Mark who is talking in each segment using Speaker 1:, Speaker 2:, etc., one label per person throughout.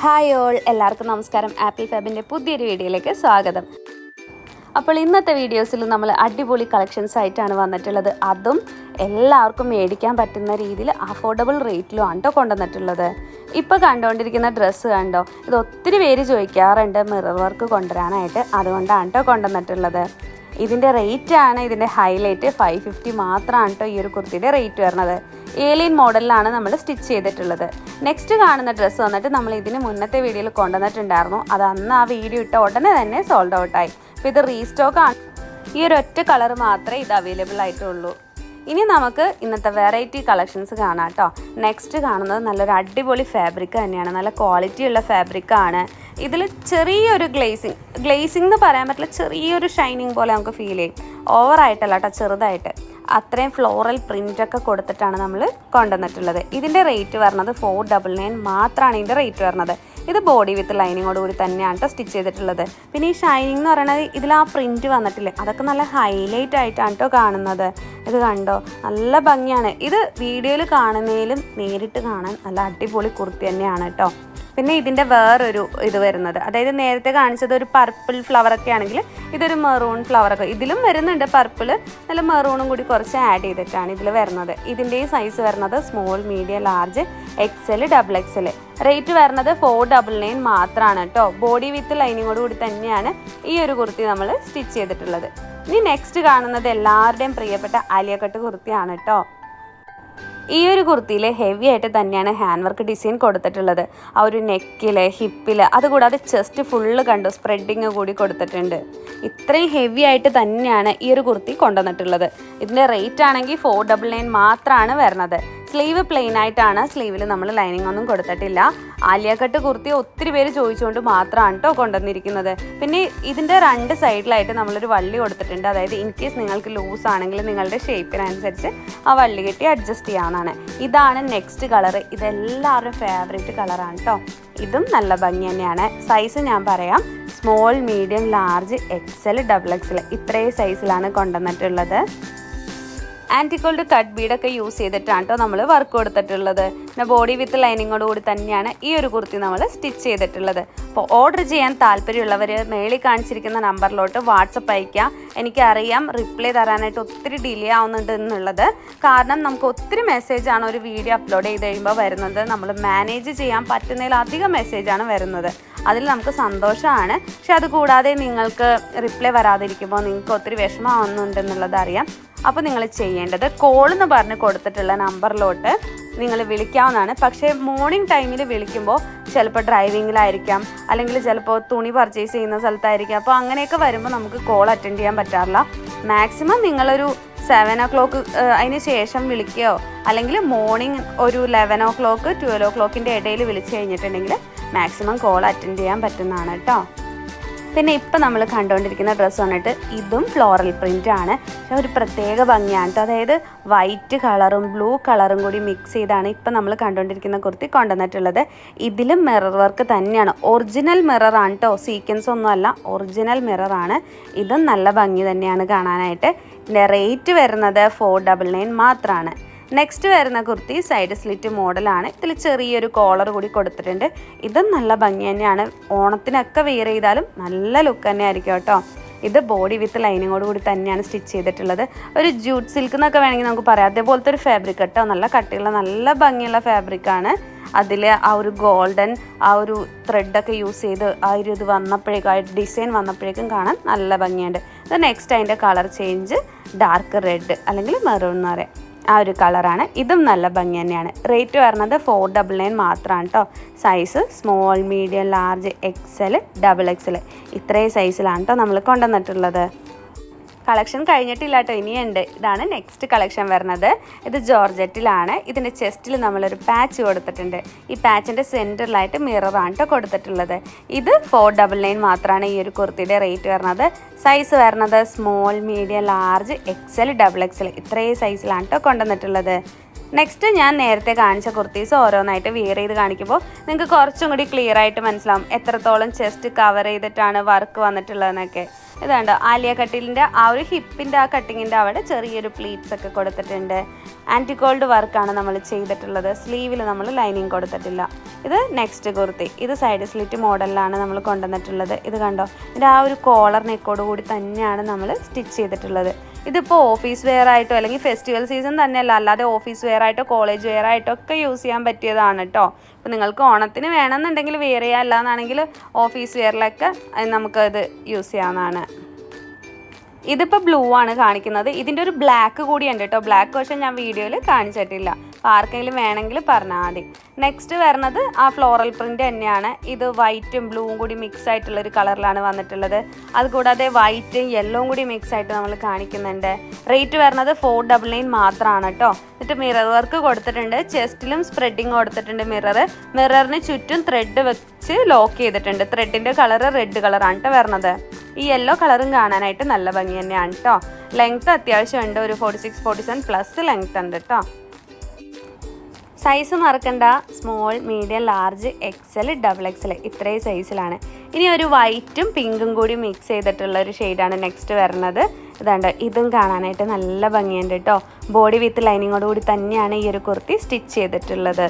Speaker 1: hi all എല്ലാവർക്കും നമസ്കാരം apple ഫാബിൻ്റെ പുതിയൊരു വീഡിയോയിലേക്ക് സ്വാഗതം അപ്പോൾ ഇന്നത്തെ വീഡിയോസിൽ നമ്മൾ അടിപൊളി കളക്ഷൻസ് ആയിട്ടാണ് വന്നിട്ടുള്ളത് അതും എല്ലാവർക്കും മേടിക്കാൻ പറ്റുന്ന രീതിയിൽ അഫോർഡബിൾ റേറ്റിലും ആണ് കേട്ടോ കൊണ്ടുവന്നിട്ടുള്ളത് ഇപ്പോൾ കണ്ടുകൊണ്ടിരിക്കുന്ന ഡ്രസ്സ് കണ്ടോ ഇത് ഒത്തിരി പേര് ചോദിക്കാറുണ്ട് മിറർ വർക്ക് കൊണ്ടുവരാനായിട്ട് അതുകൊണ്ടാണ് കേട്ടോ കൊണ്ടുവന്നിട്ടുള്ളത് ഇതിൻ്റെ റേറ്റ് ആണ് ഇതിൻ്റെ ഹൈലൈറ്റ് ഫൈവ് ഫിഫ്റ്റി മാത്രമാണ് കേട്ടോ ഈ ഒരു കുർത്തിയുടെ റേറ്റ് വരുന്നത് ഏലിയൻ മോഡലിലാണ് നമ്മൾ സ്റ്റിച്ച് ചെയ്തിട്ടുള്ളത് നെക്സ്റ്റ് കാണുന്ന ഡ്രസ്സ് വന്നിട്ട് നമ്മൾ ഇതിന് മുന്നത്തെ വീഡിയോയിൽ കൊണ്ടുവന്നിട്ടുണ്ടായിരുന്നു അത് അന്ന് ആ വീഡിയോ ഇട്ട ഉടനെ തന്നെ സോൾഡ് ഔട്ടായി അപ്പോൾ ഇത് റീസ്റ്റോക്ക് ആണ് ഈ ഒരു ഒറ്റ കളർ മാത്രമേ ഇത് അവൈലബിൾ ആയിട്ടുള്ളൂ ഇനി നമുക്ക് ഇന്നത്തെ വെറൈറ്റി കളക്ഷൻസ് കാണാം കേട്ടോ നെക്സ്റ്റ് കാണുന്നത് നല്ലൊരു അടിപൊളി ഫാബ്രിക് തന്നെയാണ് നല്ല ക്വാളിറ്റി ഉള്ള ഫാബ്രിക് ആണ് ഇതിൽ ചെറിയൊരു ഗ്ലേസിങ് ഗ്ലേസിംഗ് എന്ന് പറയാൻ പറ്റില്ല ചെറിയൊരു ഷൈനിങ് പോലെ നമുക്ക് ഫീൽ ചെയ്യും ഓവറായിട്ടല്ല കേട്ടോ ചെറുതായിട്ട് അത്രയും ഫ്ലോറൽ പ്രിൻ്റ് ഒക്കെ കൊടുത്തിട്ടാണ് നമ്മൾ കൊണ്ടുവന്നിട്ടുള്ളത് ഇതിൻ്റെ റേറ്റ് വരുന്നത് ഫോർ ഡബിൾ നയൻ മാത്രമാണ് ഇതിൻ്റെ റേറ്റ് വരുന്നത് ഇത് ബോഡി വിത്ത് ലൈനിങ്ങോട് കൂടി തന്നെയാണ് കേട്ടോ സ്റ്റിച്ച് ചെയ്തിട്ടുള്ളത് പിന്നെ ഈ ഷൈനിങ് എന്ന് പറയുന്നത് ഇതിൽ ആ പ്രിൻറ്റ് വന്നിട്ടില്ലേ അതൊക്കെ നല്ല ഹൈലൈറ്റ് ആയിട്ടാണ് കേട്ടോ കാണുന്നത് ഇത് കണ്ടോ നല്ല ഭംഗിയാണ് ഇത് വീഡിയോയിൽ കാണുന്നതിലും നേരിട്ട് കാണാൻ നല്ല അടിപൊളി കുർത്തി തന്നെയാണ് കേട്ടോ പിന്നെ ഇതിൻ്റെ വേറൊരു ഇത് വരുന്നത് അതായത് നേരത്തെ കാണിച്ചത് ഒരു പർപ്പിൾ ഫ്ലവർ ഒക്കെ ആണെങ്കിൽ ഇതൊരു മെറൂൺ ഫ്ലവർ ഒക്കെ ഇതിലും വരുന്നുണ്ട് പർപ്പിൾ നല്ല മെറൂണും കൂടി കുറച്ച് ആഡ് ചെയ്തിട്ടാണ് ഇതിൽ വരുന്നത് ഇതിൻ്റെ ഈ സൈസ് വരുന്നത് small medium large XL double XL rate വരുന്നത് ഫോർ ഡബിൾ നയൻ മാത്രമാണ് കേട്ടോ ബോഡി വിത്ത് ലൈനിങ്ങോട് കൂടി തന്നെയാണ് ഈ ഒരു കുർത്തി നമ്മൾ സ്റ്റിച്ച് ചെയ്തിട്ടുള്ളത് ഇനി നെക്സ്റ്റ് കാണുന്നത് എല്ലാവരുടെയും പ്രിയപ്പെട്ട ആലിയക്കട്ട് കുർത്തിയാണ് കേട്ടോ ഈ ഒരു കുർത്തിയിൽ ഹെവി ആയിട്ട് തന്നെയാണ് ഹാൻഡ് വർക്ക് ഡിസൈൻ കൊടുത്തിട്ടുള്ളത് ആ ഒരു നെക്കിൽ ഹിപ്പിൽ അതുകൂടാതെ ചെസ്റ്റ് ഫുള്ള് കണ്ടു സ്പ്രെഡിങ് കൂടി കൊടുത്തിട്ടുണ്ട് ഇത്രയും ഹെവി ആയിട്ട് തന്നെയാണ് ഈ ഒരു കുർത്തി കൊണ്ടുവന്നിട്ടുള്ളത് ഇതിൻ്റെ റേറ്റ് ആണെങ്കിൽ ഫോർ ഡബിൾ നയൻ മാത്രമാണ് വരുന്നത് സ്ലീവ് പ്ലെയിൻ ആയിട്ടാണ് സ്ലീവിൽ നമ്മൾ ലൈനിങ് ഒന്നും കൊടുത്തിട്ടില്ല ആലിയ കട്ട് കുർത്തി ഒത്തിരി പേര് ചോദിച്ചുകൊണ്ട് മാത്രമാണ് കേട്ടോ കൊണ്ടുവന്നിരിക്കുന്നത് പിന്നെ ഇതിൻ്റെ രണ്ട് സൈഡിലായിട്ട് നമ്മളൊരു വള്ളി കൊടുത്തിട്ടുണ്ട് അതായത് ഇൻ കേസ് നിങ്ങൾക്ക് ലൂസ് ആണെങ്കിൽ നിങ്ങളുടെ ഷേപ്പിനനുസരിച്ച് ആ വള്ളി കെട്ടി അഡ്ജസ്റ്റ് ചെയ്യാവുന്നതാണ് ഇതാണ് നെക്സ്റ്റ് കളർ ഇതെല്ലാവരുടെ ഫേവറേറ്റ് കളറാണ് കേട്ടോ ഇതും നല്ല ഭംഗി തന്നെയാണ് സൈസ് ഞാൻ പറയാം small medium large XL double XL ഇത്രയും സൈസിലാണ് കൊണ്ടുവന്നിട്ടുള്ളത് ആൻറ്റിക്കോൾഡ് കട്ട് ബീഡൊക്കെ യൂസ് ചെയ്തിട്ടാണ് കേട്ടോ നമ്മൾ വർക്ക് കൊടുത്തിട്ടുള്ളത് പിന്നെ ബോഡി വിത്ത് ലൈനിങ്ങോട് കൂടി തന്നെയാണ് ഈ ഒരു കുർത്തി നമ്മൾ സ്റ്റിച്ച് ചെയ്തിട്ടുള്ളത് അപ്പോൾ ഓർഡർ ചെയ്യാൻ താല്പര്യമുള്ളവർ മേളിൽ കാണിച്ചിരിക്കുന്ന നമ്പറിലോട്ട് വാട്സപ്പ് അയക്കുക എനിക്കറിയാം റിപ്ലൈ തരാനായിട്ട് ഒത്തിരി ഡിലേ ആവുന്നുണ്ട് എന്നുള്ളത് കാരണം നമുക്ക് ഒത്തിരി മെസ്സേജാണ് ഒരു വീഡിയോ അപ്ലോഡ് ചെയ്ത് കഴിയുമ്പോൾ വരുന്നത് നമ്മൾ മാനേജ് ചെയ്യാൻ പറ്റുന്നതിലധികം മെസ്സേജാണ് വരുന്നത് അതിൽ നമുക്ക് സന്തോഷമാണ് പക്ഷെ അതുകൂടാതെ നിങ്ങൾക്ക് റിപ്ലൈ വരാതിരിക്കുമ്പോൾ നിങ്ങൾക്ക് ഒത്തിരി വിഷമമാവുന്നുണ്ടെന്നുള്ളത് അറിയാം അപ്പോൾ നിങ്ങൾ ചെയ്യേണ്ടത് കോൾ എന്ന് പറഞ്ഞ് കൊടുത്തിട്ടുള്ള നമ്പറിലോട്ട് നിങ്ങൾ വിളിക്കാവുന്നതാണ് പക്ഷേ മോർണിംഗ് ടൈമിൽ വിളിക്കുമ്പോൾ ചിലപ്പോൾ ഡ്രൈവിങ്ങിലായിരിക്കാം അല്ലെങ്കിൽ ചിലപ്പോൾ തുണി പർച്ചേസ് ചെയ്യുന്ന സ്ഥലത്തായിരിക്കാം അപ്പോൾ അങ്ങനെയൊക്കെ വരുമ്പോൾ നമുക്ക് കോൾ അറ്റൻഡ് ചെയ്യാൻ പറ്റാറില്ല മാക്സിമം നിങ്ങളൊരു സെവൻ ഓ ക്ലോക്ക് അതിന് ശേഷം വിളിക്കുകയോ അല്ലെങ്കിൽ മോർണിംഗ് ഒരു ലെവൻ ഓ ക്ലോക്ക് ട്വൽവ് ഓ ക്ലോക്കിൻ്റെ ഇടയിൽ വിളിച്ചു കഴിഞ്ഞിട്ടുണ്ടെങ്കിൽ മാക്സിമം കോൾ അറ്റൻഡ് ചെയ്യാൻ പറ്റുന്നതാണ് കേട്ടോ പിന്നെ ഇപ്പം നമ്മൾ കണ്ടുകൊണ്ടിരിക്കുന്ന ഡ്രസ്സ് വന്നിട്ട് ഇതും ഫ്ലോറൽ പ്രിൻ്റ് ആണ് പക്ഷെ ഒരു പ്രത്യേക ഭംഗിയാണ് കേട്ടോ അതായത് വൈറ്റ് കളറും ബ്ലൂ കളറും കൂടി മിക്സ് ചെയ്താണ് ഇപ്പം നമ്മൾ കണ്ടുകൊണ്ടിരിക്കുന്ന കുർത്തി കൊണ്ടുവന്നിട്ടുള്ളത് ഇതിലും മിറർ വർക്ക് തന്നെയാണ് ഒറിജിനൽ മിററാണ് കേട്ടോ സീക്വൻസ് ഒന്നുമല്ല ഒറിജിനൽ മിററാണ് ഇതും നല്ല ഭംഗി തന്നെയാണ് കാണാനായിട്ട് ഇതിൻ്റെ റേറ്റ് വരുന്നത് ഫോർ ഡബിൾ നയൻ മാത്രമാണ് നെക്സ്റ്റ് വരുന്ന കുർത്തി സൈഡ് സ്ലിറ്റ് മോഡലാണ് ഇതിൽ ചെറിയൊരു കോളർ കൂടി കൊടുത്തിട്ടുണ്ട് ഇതും നല്ല ഭംഗി തന്നെയാണ് ഓണത്തിനൊക്കെ വെയർ ചെയ്താലും നല്ല ലുക്ക് തന്നെ ആയിരിക്കും കേട്ടോ ഇത് ബോഡി വിത്ത് ലൈനിങ്ങോട് കൂടി തന്നെയാണ് സ്റ്റിച്ച് ചെയ്തിട്ടുള്ളത് ഒരു ജൂട്ട് സിൽക്ക് എന്നൊക്കെ വേണമെങ്കിൽ നമുക്ക് പറയാം അതേപോലത്തെ ഒരു ഫാബ്രിക് കേട്ടോ നല്ല കട്ടിയുള്ള നല്ല ഭംഗിയുള്ള ഫാബ്രിക്കാണ് അതിൽ ആ ഒരു ഗോൾഡൻ ആ ഒരു ത്രെഡൊക്കെ യൂസ് ചെയ്ത് ആ ഒരു ഇത് വന്നപ്പോഴേക്കും ആ ഡിസൈൻ വന്നപ്പോഴേക്കും കാണാൻ നല്ല ഭംഗിയുണ്ട് ഇത് നെക്സ്റ്റ് അതിൻ്റെ കളർ ചേഞ്ച് ഡാർക്ക് റെഡ് അല്ലെങ്കിൽ മെറൂൺ എന്ന് പറയാം ആ ഒരു കളറാണ് ഇതും നല്ല ഭംഗി തന്നെയാണ് റേറ്റ് വരുന്നത് ഫോർ ഡബിൾ നയൻ മാത്രമാണ് കേട്ടോ size small medium large XL double XL ഇത്രയും സൈസിലാണ് കേട്ടോ നമ്മൾ കൊണ്ടുവന്നിട്ടുള്ളത് കളക്ഷൻ കഴിഞ്ഞിട്ടില്ല കേട്ടോ ഇനിയുണ്ട് ഇതാണ് നെക്സ്റ്റ് കളക്ഷൻ വരുന്നത് ഇത് ജോർജറ്റിലാണ് ഇതിൻ്റെ ചെസ്റ്റിൽ നമ്മളൊരു പാച്ച് കൊടുത്തിട്ടുണ്ട് ഈ പാച്ചിൻ്റെ സെൻറ്ററിലായിട്ട് മിററാണ് കേട്ടോ കൊടുത്തിട്ടുള്ളത് ഇത് ഫോർ ഡബിൾ നയൻ മാത്രമാണ് ഈ ഒരു കുർത്തിയുടെ റേറ്റ് വരുന്നത് സൈസ് വരുന്നത് small medium large XL double XL ഇത്രയും സൈസിലാണ് കേട്ടോ കൊണ്ടുവന്നിട്ടുള്ളത് നെക്സ്റ്റ് ഞാൻ നേരത്തെ കാണിച്ച കുർത്തീസ് ഓരോന്നായിട്ട് വിയർ ചെയ്ത് കാണിക്കുമ്പോൾ നിങ്ങൾക്ക് കുറച്ചും കൂടി ക്ലിയർ ആയിട്ട് മനസ്സിലാവും എത്രത്തോളം ചെസ്റ്റ് കവർ ചെയ്തിട്ടാണ് വർക്ക് വന്നിട്ടുള്ളതെന്നൊക്കെ ഇതാണ്ട് ആലിയ കട്ടിലിൻ്റെ ആ ഒരു ഹിപ്പിൻ്റെ ആ കട്ടിങ്ങിൻ്റെ അവിടെ ചെറിയൊരു പ്ലീറ്റ്സ് ഒക്കെ കൊടുത്തിട്ടുണ്ട് ആൻറ്റി ഗോൾഡ് വർക്കാണ് നമ്മൾ ചെയ്തിട്ടുള്ളത് സ്ലീവിൽ നമ്മൾ ലൈനിങ് കൊടുത്തിട്ടില്ല ഇത് നെക്സ്റ്റ് കുർത്തി ഇത് സൈഡ് സ്ലിറ്റ് മോഡലിലാണ് നമ്മൾ കൊണ്ടുവന്നിട്ടുള്ളത് ഇത് കണ്ടോ ഇതിൻ്റെ ആ ഒരു കോളർ നെക്കോട് കൂടി തന്നെയാണ് നമ്മൾ സ്റ്റിച്ച് ചെയ്തിട്ടുള്ളത് ഇതിപ്പോൾ ഓഫീസ് വെയർ ആയിട്ടോ അല്ലെങ്കിൽ ഫെസ്റ്റിവൽ സീസൺ തന്നെയല്ല അല്ലാതെ ഓഫീസ് വെയർ ആയിട്ടോ കോളേജ് വെയർ ആയിട്ടോ ഒക്കെ യൂസ് ചെയ്യാൻ പറ്റിയതാണ് കേട്ടോ അപ്പോൾ നിങ്ങൾക്ക് ഓണത്തിന് വേണമെന്നുണ്ടെങ്കിൽ വെയർ ചെയ്യാം അല്ലാന്നാണെങ്കിൽ ഓഫീസ് വെയറിലൊക്കെ നമുക്കത് യൂസ് ചെയ്യാവുന്നതാണ് ഇതിപ്പോൾ ബ്ലൂ ആണ് കാണിക്കുന്നത് ഇതിൻ്റെ ഒരു ബ്ലാക്ക് കൂടി ഉണ്ട് കേട്ടോ ബ്ലാക്ക് പക്ഷേ ഞാൻ വീഡിയോയിൽ കാണിച്ചിട്ടില്ല അപ്പോൾ ആർക്കെങ്കിലും വേണമെങ്കിൽ പറഞ്ഞാൽ മതി നെക്സ്റ്റ് വരുന്നത് ആ ഫ്ലോറൽ പ്രിൻ്റ് തന്നെയാണ് ഇത് വൈറ്റും ബ്ലൂവും കൂടി മിക്സ് ആയിട്ടുള്ള ഒരു കളറിലാണ് വന്നിട്ടുള്ളത് അതുകൂടാതെ വൈറ്റും യെല്ലോവും കൂടി മിക്സ് ആയിട്ട് നമ്മൾ കാണിക്കുന്നുണ്ട് റേറ്റ് വരുന്നത് ഫോർ ഡബിൾ നയൻ മാത്രമാണ് കേട്ടോ എന്നിട്ട് മിറർ വർക്ക് കൊടുത്തിട്ടുണ്ട് ചെസ്റ്റിലും സ്പ്രെഡിങ് കൊടുത്തിട്ടുണ്ട് മിറർ മിററിന് ചുറ്റും ത്രെഡ് വെച്ച് ലോക്ക് ചെയ്തിട്ടുണ്ട് ത്രെഡിൻ്റെ കളർ റെഡ് കളറാണ് കേട്ടോ വരുന്നത് ഈ യെല്ലോ കളറും കാണാനായിട്ട് നല്ല ഭംഗി തന്നെയാണ് കേട്ടോ ലെങ്ത് അത്യാവശ്യം ഉണ്ട് ഒരു forty six forty seven plus length ഉണ്ട് കേട്ടോ സൈസ് മറക്കണ്ട small medium large XL double XL ഇത്രയും സൈസിലാണ് ഇനി ഒരു വൈറ്റും പിങ്കും കൂടി മിക്സ് ചെയ്തിട്ടുള്ള ഒരു ഷെയ്ഡാണ് നെക്സ്റ്റ് വരുന്നത് ഇതുണ്ട് ഇതും കാണാനായിട്ട് നല്ല ഭംഗിയുണ്ട് കേട്ടോ ബോഡി വിത്ത് ലൈനിങ്ങോട് കൂടി തന്നെയാണ് ഈ ഒരു കുർത്തി സ്റ്റിച്ച് ചെയ്തിട്ടുള്ളത്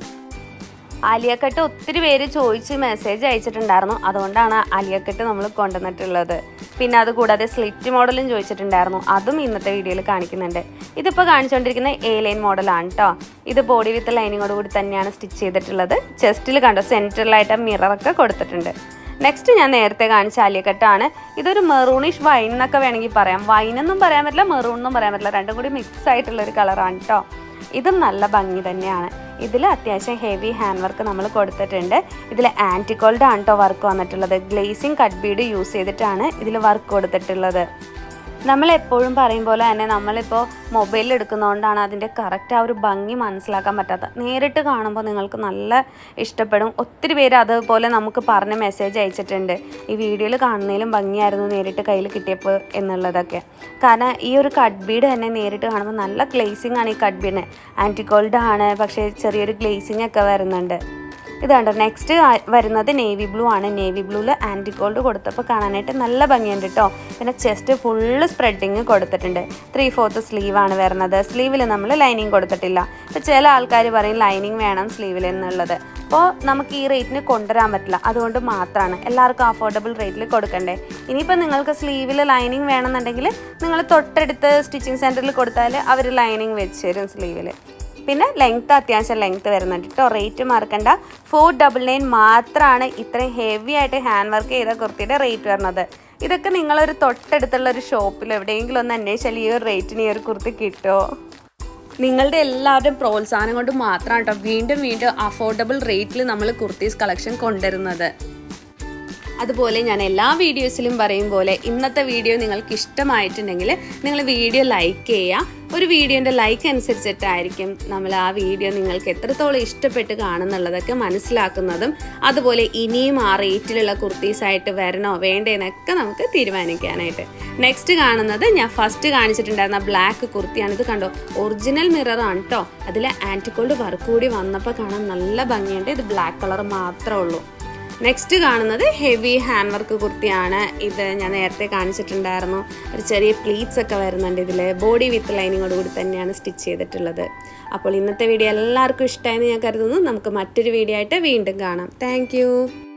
Speaker 1: ആലിയക്കട്ട് ഒത്തിരി പേര് ചോദിച്ച് മെസ്സേജ് അയച്ചിട്ടുണ്ടായിരുന്നു അതുകൊണ്ടാണ് ആലിയക്കട്ട് നമ്മൾ കൊണ്ടുവന്നിട്ടുള്ളത് പിന്നെ അത് കൂടാതെ സ്ലിറ്റ് മോഡലും ചോദിച്ചിട്ടുണ്ടായിരുന്നു അതും ഇന്നത്തെ വീഡിയോയിൽ കാണിക്കുന്നുണ്ട് ഇതിപ്പോൾ കാണിച്ചുകൊണ്ടിരിക്കുന്ന എ ലൈൻ മോഡലാണ് കേട്ടോ ഇത് ബോഡി വിത്ത് ലൈനിങ്ങോട് കൂടി തന്നെയാണ് സ്റ്റിച്ച് ചെയ്തിട്ടുള്ളത് ചെസ്റ്റിൽ കണ്ടോ സെൻറ്ററിലായിട്ട് മിററൊക്കെ കൊടുത്തിട്ടുണ്ട് നെക്സ്റ്റ് ഞാൻ നേരത്തെ കാണിച്ച ആലിയക്കട്ടാണ് ഇതൊരു മെറൂണിഷ് വൈൻ എന്നൊക്കെ വേണമെങ്കിൽ പറയാം വൈൻ എന്നും പറയാൻ പറ്റില്ല മെറൂൺ എന്നും പറയാൻ പറ്റില്ല രണ്ടും കൂടി മിക്സ് ആയിട്ടുള്ള ഒരു കളറാണ് കേട്ടോ ഇതും നല്ല ഭംഗി തന്നെയാണ് ഇതിൽ അത്യാവശ്യം ഹെവി ഹാൻഡ് വർക്ക് നമ്മൾ കൊടുത്തിട്ടുണ്ട് ഇതിൽ ആൻറ്റിക്കോൾഡ് ആണ് കേട്ടോ വർക്ക് വന്നിട്ടുള്ളത് ഗ്ലേസിങ് കട്ട് ബീഡ് യൂസ് ചെയ്തിട്ടാണ് ഇതിൽ വർക്ക് കൊടുത്തിട്ടുള്ളത് നമ്മൾ എപ്പോഴും പറയും പോലെ തന്നെ നമ്മളിപ്പോൾ മൊബൈലിൽ എടുക്കുന്നതുകൊണ്ടാണ് അതിൻ്റെ കറക്റ്റ് ആ ഒരു ഭംഗി മനസ്സിലാക്കാൻ പറ്റാത്ത നേരിട്ട് കാണുമ്പോൾ നിങ്ങൾക്ക് നല്ല ഇഷ്ടപ്പെടും ഒത്തിരി പേര് അതുപോലെ നമുക്ക് പറഞ്ഞ് മെസ്സേജ് അയച്ചിട്ടുണ്ട് ഈ വീഡിയോയിൽ കാണുന്നതിലും ഭംഗിയായിരുന്നു നേരിട്ട് കയ്യിൽ കിട്ടിയപ്പോൾ എന്നുള്ളതൊക്കെ കാരണം ഈ ഒരു കട്ട് ബീഡ് തന്നെ നേരിട്ട് കാണുമ്പോൾ നല്ല ഗ്ലേസിങ് ആണ് ഈ കട്ട് ബീഡിന് ആൻറ്റിഗോൾഡ് ആണ് പക്ഷേ ചെറിയൊരു ഗ്ലേസിങ് ഒക്കെ വരുന്നുണ്ട് ഇതാണ്ടോ നെക്സ്റ്റ് വരുന്നത് നേവി ബ്ലൂ ആണ് നേവി ബ്ലൂവിൽ ആൻറ്റി ഗോൾഡ് കൊടുത്തപ്പോൾ കാണാനായിട്ട് നല്ല ഭംഗിയുണ്ട് കേട്ടോ പിന്നെ ചെസ്റ്റ് ഫുള്ള് സ്പ്രെഡിങ് കൊടുത്തിട്ടുണ്ട് ത്രീ ഫോർത്ത് സ്ലീവ് ആണ് വരുന്നത് സ്ലീവിൽ നമ്മൾ ലൈനിങ് കൊടുത്തിട്ടില്ല അപ്പോൾ ചില ആൾക്കാർ പറയും ലൈനിങ് വേണം സ്ലീവിൽ എന്നുള്ളത് അപ്പോൾ നമുക്ക് ഈ റേറ്റിന് കൊണ്ടുവരാൻ പറ്റില്ല അതുകൊണ്ട് മാത്രമാണ് എല്ലാവർക്കും അഫോർഡബിൾ റേറ്റിൽ കൊടുക്കണ്ടേ ഇനിയിപ്പോൾ നിങ്ങൾക്ക് സ്ലീവിൽ ലൈനിങ് വേണമെന്നുണ്ടെങ്കിൽ നിങ്ങൾ തൊട്ടടുത്ത് സ്റ്റിച്ചിങ് സെൻറ്ററിൽ കൊടുത്താൽ അവർ ലൈനിങ് വെച്ച് തരും സ്ലീവിൽ പിന്നെ ലെങ്ത്ത് അത്യാവശ്യം ലെങ്ത്ത് വരുന്നുണ്ട് കേട്ടോ റേറ്റ് മറക്കണ്ട ഫോർ ഡബിൾ നയൻ മാത്രമാണ് ഇത്രയും ഹെവി ആയിട്ട് ഹാൻഡ് വർക്ക് ചെയ്ത കുർത്തിയുടെ റേറ്റ് വരുന്നത് ഇതൊക്കെ നിങ്ങളൊരു തൊട്ടടുത്തുള്ള ഒരു ഷോപ്പിൽ എവിടെയെങ്കിലും ഒന്ന് അന്വേഷിച്ചാൽ ഈ ഒരു റേറ്റിന് ഈ ഒരു കുർത്തി കിട്ടുമോ നിങ്ങളുടെ എല്ലാവരുടെയും പ്രോത്സാഹനം കൊണ്ട് മാത്രമാണ് കേട്ടോ വീണ്ടും വീണ്ടും അഫോർഡബിൾ റേറ്റിൽ നമ്മൾ കുർത്തീസ് കളക്ഷൻ കൊണ്ടുവരുന്നത് അതുപോലെ ഞാൻ എല്ലാ വീഡിയോസിലും പറയും പോലെ ഇന്നത്തെ വീഡിയോ നിങ്ങൾക്ക് ഇഷ്ടമായിട്ടുണ്ടെങ്കിൽ നിങ്ങൾ വീഡിയോ ലൈക്ക് ചെയ്യുക ഒരു വീഡിയോൻ്റെ ലൈക്ക് അനുസരിച്ചിട്ടായിരിക്കും നമ്മൾ ആ വീഡിയോ നിങ്ങൾക്ക് എത്രത്തോളം ഇഷ്ടപ്പെട്ട് കാണുന്നുള്ളതൊക്കെ മനസ്സിലാക്കുന്നതും അതുപോലെ ഇനിയും ആ റേറ്റിലുള്ള കുർത്തീസായിട്ട് വരണോ വേണ്ടേന്നൊക്കെ നമുക്ക് തീരുമാനിക്കാനായിട്ട് നെക്സ്റ്റ് കാണുന്നത് ഞാൻ ഫസ്റ്റ് കാണിച്ചിട്ടുണ്ടായിരുന്ന ബ്ലാക്ക് കുർത്തിയാണ് ഇത് കണ്ടോ ഒറിജിനൽ മിററാണ് കേട്ടോ അതിൽ ആൻറ്റിക്കോൾഡ് വർക്ക് കൂടി വന്നപ്പോൾ കാണാൻ നല്ല ഭംഗിയുണ്ട് ഇത് ബ്ലാക്ക് കളർ മാത്രമേ ഉള്ളൂ നെക്സ്റ്റ് കാണുന്നത് ഹെവി ഹാൻഡ് വർക്ക് കുർത്തിയാണ് ഇത് ഞാൻ നേരത്തെ കാണിച്ചിട്ടുണ്ടായിരുന്നു ഒരു ചെറിയ പ്ലീറ്റ്സ് ഒക്കെ വരുന്നുണ്ട് ഇതിൽ ബോഡി വിത്ത് ലൈനിങ്ങോട് കൂടി തന്നെയാണ് സ്റ്റിച്ച് ചെയ്തിട്ടുള്ളത് അപ്പോൾ ഇന്നത്തെ വീഡിയോ എല്ലാവർക്കും ഇഷ്ടമായെന്ന് ഞാൻ കരുതുന്നു നമുക്ക് മറ്റൊരു വീഡിയോ ആയിട്ട് വീണ്ടും കാണാം താങ്ക്